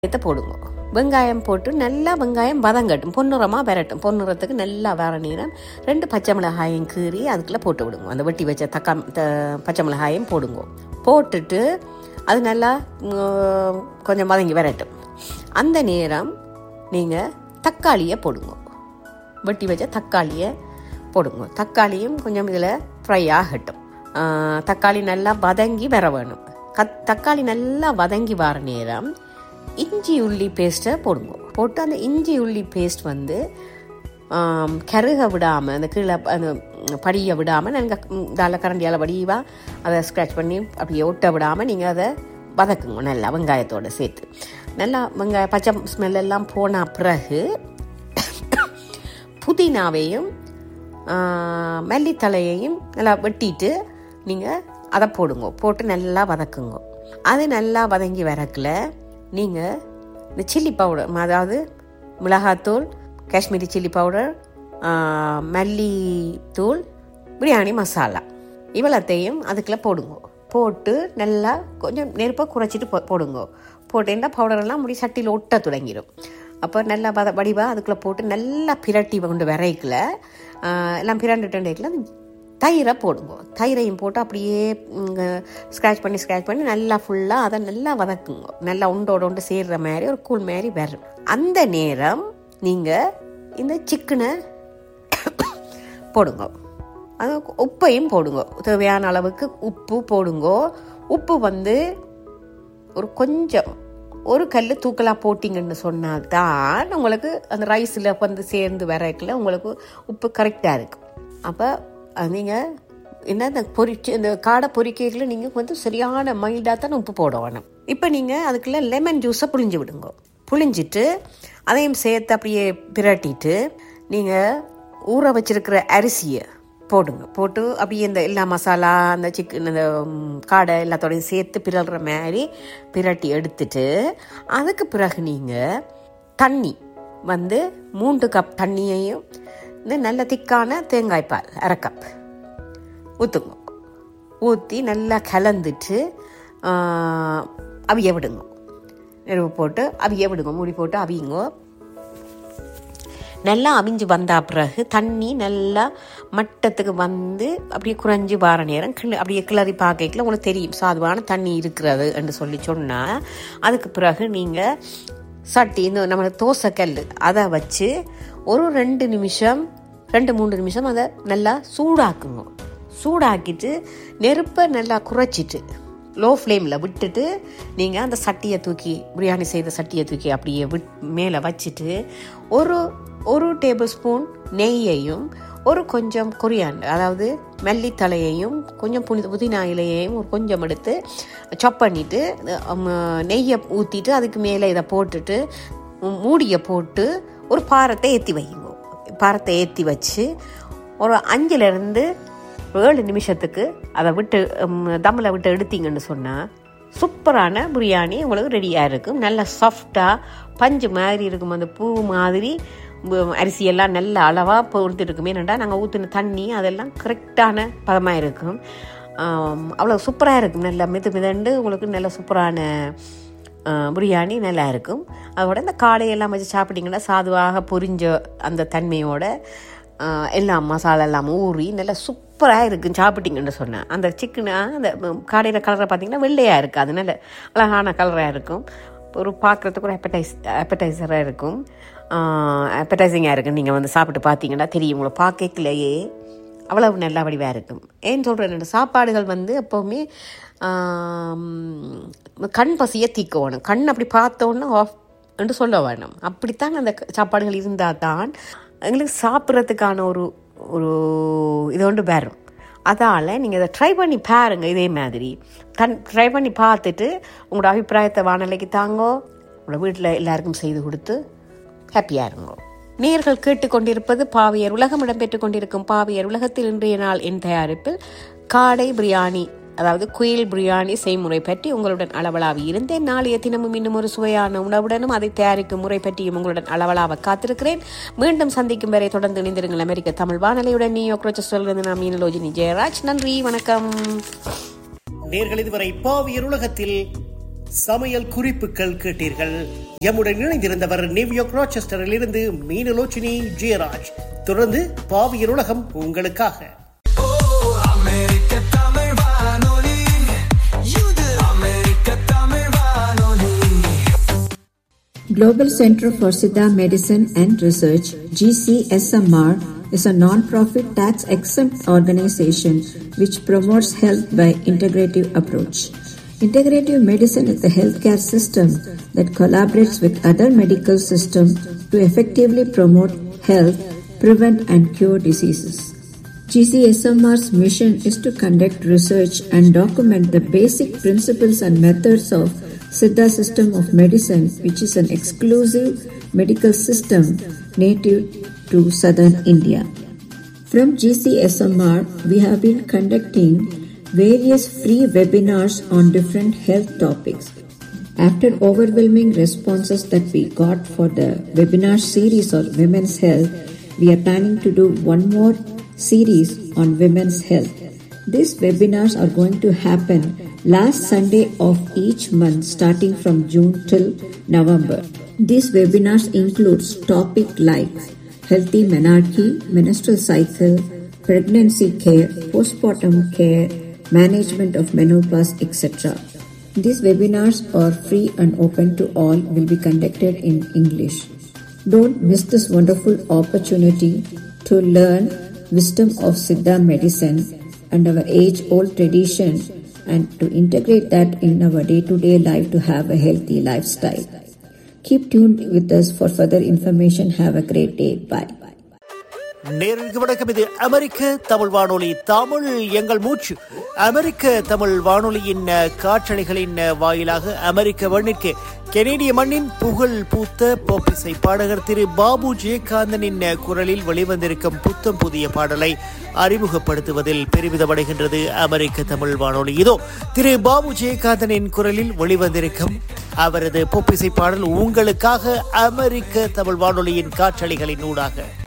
வெங்காயத்தை போடுங்க வெங்காயம் போட்டு நல்லா வெங்காயம் வதங்கட்டும் பொன்னிறமாக வரட்டும் பொன்னிறத்துக்கு நல்லா வர நேரம் ரெண்டு பச்சை மிளகாயும் கீறி அதுக்குள்ளே போட்டு விடுங்க அந்த வெட்டி வச்ச தக்கா த- பச்சை மிளகாயும் போடுங்க போட்டுட்டு அது நல்லா ம், கொஞ்சம் வதங்கி வரட்டும் அந்த நேரம் நீங்கள் தக்காளியை போடுங்க வெட்டி வச்ச தக்காளியை போடுங்க தக்காளியும் கொஞ்சம் இதில் ஃப்ரை ஆகட்டும் ஆ, தக்காளி நல்லா வதங்கி வர வேணும் கத் தக்காளி நல்லா வதங்கி வர நேரம் இஞ்சி உள்ளி பேஸ்ட்டை போடுங்க போட்டு அந்த இஞ்சி உள்ளி பேஸ்ட் வந்து ஆம், கருக விடாமல் அந்த கீழே அந்த படியை விடாமல் நாங்கள் இதால் கரண்டியால் வடிவா அதை ஸ்க்ராட்ச் பண்ணி அப்படியே ஒட்ட விடாமல் நீங்கள் அதை வதக்குங்க நல்லா வெங்காயத்தோட சேர்த்து நல்லா வெங்காய பச்சை ஸ்மெல் எல்லாம் போன பிறகு புதினாவையும் ஆ, மல்லித்தழையையும் நல்லா வெட்டிட்டு நீங்கள் அதை போடுங்க போட்டு நல்லா வதக்குங்க அது நல்லா வதங்கி வரக்குல நீங்கள் இந்த சில்லி பவுடர் அதாவது மிளகாத்தூள் காஷ்மீரி சில்லி பவுடர் மல்லித்தூள் பிரியாணி மசாலா இவ்வளத்தையும் அதுக்குள்ளே போடுங்க போட்டு நல்லா கொஞ்சம் நெருப்பை குறைச்சிட்டு போ போடுங்க போட்டேன்னா பவுடரெல்லாம் முடி சட்டியில் ஒட்ட தொடங்கிடும் அப்போ நல்லா வத வடிவாக அதுக்குள்ளே போட்டு நல்லா பிரட்டி கொண்டு விரைக்கல எல்லாம் பிரண்டுட்டேக்கல தயிரை போடுங்க தயிரையும் போட்டு அப்படியே ஸ்க்ராட்ச் பண்ணி ஸ்க்ராட்ச் பண்ணி நல்லா ஃபுல்லாக அதை நல்லா வதக்குங்க நல்லா உண்டோட உண்டு சேர்ற மாதிரி ஒரு கூழ் மாதிரி வரும் அந்த நேரம் நீங்கள் இந்த சிக்கனை போடுங்க அது உப்பையும் போடுங்க தேவையான அளவுக்கு உப்பு போடுங்க உப்பு வந்து ஒரு கொஞ்சம் ஒரு கல் தூக்கலாக போட்டிங்கன்னு சொன்னால் தான் உங்களுக்கு அந்த ரைஸில் வந்து சேர்ந்து வரக்குள்ள உங்களுக்கு உப்பு கரெக்டாக இருக்கும் அப்போ நீங்கள் என்ன இந்த பொரிச்சு இந்த காடை பொரிக்கைகளை நீங்கள் வந்து சரியான மைல்டாக தான் உப்பு போட வேணும் இப்போ நீங்கள் அதுக்குள்ளே லெமன் ஜூஸை புழிஞ்சு விடுங்க புழிஞ்சிட்டு அதையும் சேர்த்து அப்படியே பிரட்டிட்டு நீங்கள் ஊற வச்சிருக்கிற அரிசியை போடுங்க போட்டு அப்படியே இந்த எல்லா மசாலா அந்த சிக்கன் இந்த ம், காடை எல்லாத்தோடையும் சேர்த்து பிறல்ற மாதிரி பிரட்டி எடுத்துட்டு அதுக்கு பிறகு நீங்கள் தண்ணி வந்து மூன்று கப் தண்ணியையும் இந்த நல்ல திக்கான தேங்காய் பால் அரை கப் ஊற்றுங்க ஊற்றி நல்லா கலந்துட்டு ஆ, அவிய விடுங்க நெருப்பு போட்டு அவிய விடுங்க மூடி போட்டு அவியுங்க நல்லா அவிஞ்சு வந்த பிறகு தண்ணி நல்லா மட்டத்துக்கு வந்து அப்படியே குறைஞ்சி வார நேரம் கிள அப்படியே கிளறி பார்க்கல உங்களுக்கு தெரியும் சாதுவான தண்ணி இருக்கிறது என்று சொல்லி சொன்னால் அதுக்கு பிறகு நீங்கள் சட்டி இந்த நம்ம தோசைக்கல் அதை வச்சு ஒரு ரெண்டு நிமிஷம் ரெண்டு மூணு நிமிஷம் அதை நல்லா சூடாக்குங்க சூடாக்கிட்டு நெருப்பை நல்லா குறைச்சிட்டு லோ ஃப்ளேமில் விட்டுட்டு நீங்கள் அந்த சட்டியை தூக்கி பிரியாணி செய்த சட்டியை தூக்கி அப்படியே விட் மேலே வச்சுட்டு ஒரு ஒரு டேபிள் ஸ்பூன் நெய்யையும் ஒரு கொஞ்சம் கொரியாண்டு அதாவது மல்லித்தலையையும் கொஞ்சம் புனி புதினா இலையையும் ஒரு கொஞ்சம் எடுத்து சாப் பண்ணிவிட்டு நெய்யை ஊற்றிட்டு அதுக்கு மேலே இதை போட்டுட்டு உம், மூடியை போட்டு ஒரு பாரத்தை ஏற்றி வைங்க பாரத்தை ஏற்றி வச்சு ஒரு அஞ்சுலேருந்து ஏழு நிமிஷத்துக்கு அதை விட்டு தம்மில் விட்டு எடுத்தீங்கன்னு சொன்னால் சூப்பரான பிரியாணி உங்களுக்கு ரெடியாக இருக்கும் நல்ல சாஃப்டாக பஞ்சு மாதிரி இருக்கும் அந்த பூ மாதிரி பு- அரிசியெல்லாம் நல்ல அளவாக பொறுத்து இருக்கும் ஏன்னாண்டா நாங்கள் ஊற்றின தண்ணி அதெல்லாம் கரெக்டான பதமாக இருக்கும் ஆம், அவ்வளோ சூப்பராக இருக்கும் நல்ல மிது மிதண்டு உங்களுக்கு நல்ல சூப்பரான ஆ, பிரியாணி நல்லா இருக்கும் அதோட இந்த காடையெல்லாம் வச்சு சாப்பிட்டீங்கன்னா சாதுவாக பொரிஞ்ச அந்த தன்மையோட ஆ, எல்லாம் மசாலா எல்லாம் ஊறி நல்லா சூப்பராக இருக்கும் சாப்பிட்டீங்கன்னு சொன்னேன் அந்த சிக்கனை அந்த காடையில் கலரை பார்த்தீங்கன்னா வெள்ளையாக இருக்குது அதனால அழகான கலராக இருக்கும் ஒரு பார்க்குறதுக்கு ஒரு அப்படைஸ் அப்படைசராக இருக்கும் அப்படைசிங்காக இருக்கும் நீங்கள் வந்து சாப்பிட்டு பார்த்தீங்கன்னா தெரியும் உங்களை பார்க்கலையே அவ்வளவு நல்ல வடிவாக இருக்கும் ஏன் சொல்கிறேன் சாப்பாடுகள் வந்து எப்போவுமே ஆம், கண் பசியை தீக்கணும் கண் அப்படி பார்த்தோன்னு ஆஃப் என்று சொல்ல வேணும் அப்படித்தான் அந்த சாப்பாடுகள் இருந்தால் தான் எங்களுக்கு சாப்பிட்றதுக்கான ஒரு ஒரு இது ஒன்று வரும் அதால் நீங்கள் இதை ட்ரை பண்ணி பாருங்க இதே மாதிரி தன் ட்ரை பண்ணி பார்த்துட்டு உங்களோட அபிப்பிராயத்தை வானொலிக்கு தாங்கோ உங்களோட வீட்டில் எல்லாருக்கும் செய்து கொடுத்து ஹாப்பியாக இருங்கோ நேர்கள் கேட்டுக்கொண்டிருப்பது பாவியர் உலகம் இடம்பெற்றுக் கொண்டிருக்கும் பாவியர் உலகத்தில் இன்றைய நாள் என் தயாரிப்பில் காடை பிரியாணி அதாவது குயில் பிரியாணி செய்முறை பற்றி உங்களுடன் அளவலாவி இருந்தேன் நாளைய தினமும் இன்னும் ஒரு சுவையான உணவுடனும் அதை தயாரிக்கும் முறை பற்றியும் உங்களுடன் அளவலாவ காத்திருக்கிறேன் மீண்டும் சந்திக்கும் வரை தொடர்ந்து இணைந்திருங்கள் அமெரிக்க தமிழ் வானொலியுடன் நியூ சொல்கிறது நான் மீனலோஜினி ஜெயராஜ் நன்றி வணக்கம் நேர்கள் இதுவரை பாவியர் உலகத்தில் சமையல் குறிப்புகள் கேட்டீர்கள் எம்முடன் இணைந்திருந்தவர் நியூயார்க் ராச்செஸ்டரில் இருந்து மீனலோச்சினி ஜெயராஜ் தொடர்ந்து பாவியர் உலகம் உங்களுக்காக அமெரிக்க தமிழ் வானொலி இது அமெரிக்க தமிழ் வானொலி Global Center for Siddha Medicine and Research, GCSMR, is a non-profit tax-exempt organization which promotes health by integrative approach. Integrative medicine is the healthcare system that collaborates with other medical systems to effectively promote health, prevent and cure diseases. GCSMR's mission is to conduct research and document the basic principles and methods of Siddha system of medicine, which is an exclusive medical system native to southern India. From GCSMR, we have been conducting various free webinars on different health topics. After overwhelming responses that we got for the webinar series on women's health, we are planning to do one more series on women's health. These webinars are going to happen last Sunday of each month starting from June till November. These webinars includes topic like healthy menarche, menstrual cycle, pregnancy care, postpartum care, management of menopause, etc. These webinars are free and open to all will be conducted in English. Don't miss this wonderful opportunity to learn wisdom of Siddha medicine and our age old tradition and to integrate that in our day to day life to have a healthy lifestyle. Keep tuned with us for further information. Have a great day. Bye. நேருக்கு வணக்கம் இது அமெரிக்க தமிழ் வானொலி தமிழ் எங்கள் மூச்சு அமெரிக்க தமிழ் வானொலியின் அஹ், காற்றலைகளின் அஹ், வாயிலாக அமெரிக்க மண்ணிற்கு கெனேடிய மண்ணின் புகழ் பூத்த போப்பிசை பாடகர் திரு பாபு ஜெயகாந்தனின் அஹ், குரலில் வெளிவந்திருக்கும் புத்தம் புதிய பாடலை அறிமுகப்படுத்துவதில் பெருமிதமடைகின்றது அமெரிக்க தமிழ் வானொலி இதோ திரு பாபு ஜெயகாந்தனின் குரலில் வெளிவந்திருக்கும் அவரது பொப்பிசை பாடல் உங்களுக்காக அமெரிக்க தமிழ் வானொலியின் காற்றலைகளின் ஊடாக